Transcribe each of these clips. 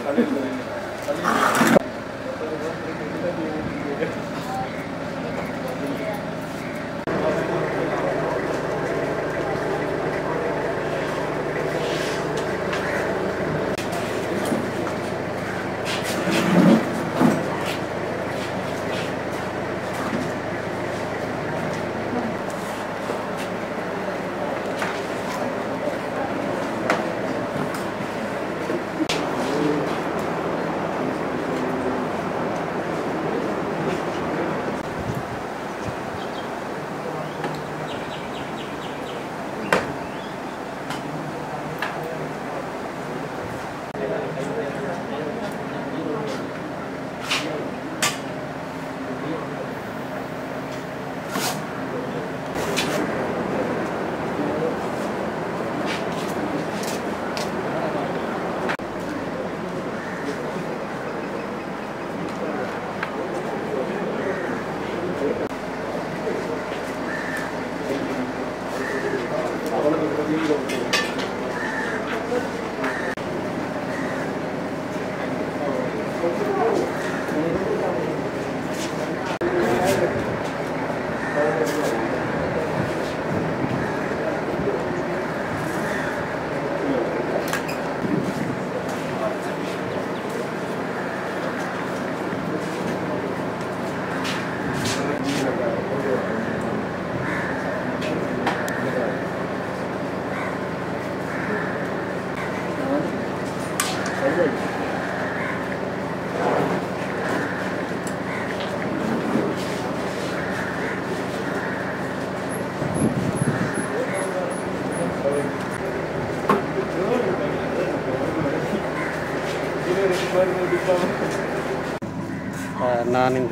அஹ், நான் இந்த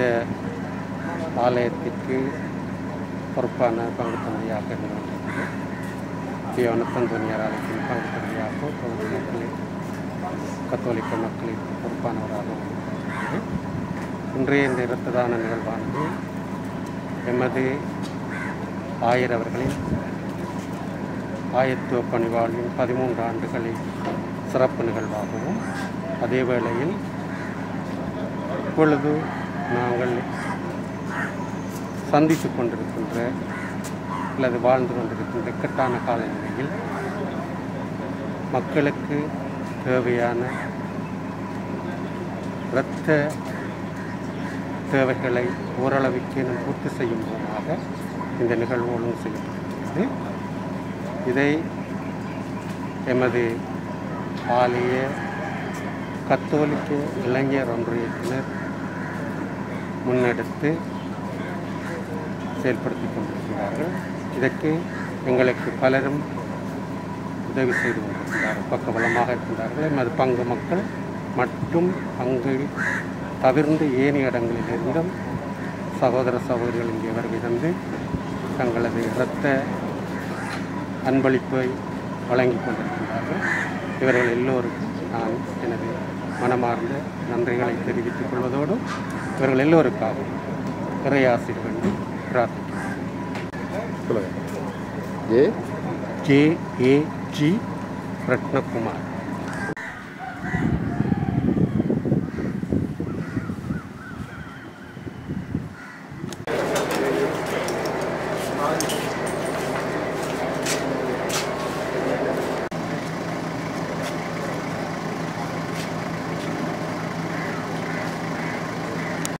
ஆலயத்திற்கு பொறுப்பான பங்கு தந்தையாக இருந்து கொண்டிருக்கிறேன் தியோனத்தந்தோனியார் ஆலயத்தின் பங்கு தந்தையாக பகுதி மக்களின் கத்தோலிக்க மக்களின் பொறுப்பானவராக இருக்கிறேன் இன்றைய இந்த இரத்த தான நிகழ்வானது எமது ஆயர் அவர்களின் ஆயத்துவ பணிவாழ்வின் பதிமூன்று ஆண்டுகளில் சிறப்பு நிகழ்வாகவும் அதே வேளையில் இப்பொழுது நாங்கள் சந்தித்து கொண்டிருக்கின்ற அல்லது வாழ்ந்து கொண்டிருக்கின்ற இக்கட்டான காலநிலையில் மக்களுக்கு தேவையான இரத்த தேவைகளை ஓரளவுக்கு நாம் பூர்த்தி செய்யும் விதமாக இந்த நிகழ்வு ஒழுங்கு செய்யப்பட்டிருக்கிறது இதை எமது ஆலய கத்தோலிக்க இளைஞர் ஒன்றியத்தினர் முன்னெடுத்து செயல்படுத்தி கொண்டிருக்கிறார்கள் இதற்கு எங்களுக்கு பலரும் உதவி செய்து கொண்டிருக்கிறார்கள் பக்கபலமாக இருக்கின்றார்கள் எமது பங்கு மக்கள் மற்றும் பங்கு தவிர்ந்து ஏனைய இடங்களில் இருந்தும் சகோதர சகோதரிகள் இங்கே வருகை தந்து தங்களது இரத்த அன்பளிப்பை வழங்கி கொண்டிருக்கின்றார்கள் இவர்கள் எல்லோருக்கும் நான் எனது மனமார்ந்த நன்றிகளை தெரிவித்துக் கொள்வதோடு இவர்கள் எல்லோருக்காகவும் இறையாசிர் வேண்டி பிரார்த்திக்கிறேன் சொல்லுங்க A J A G Rathnakumar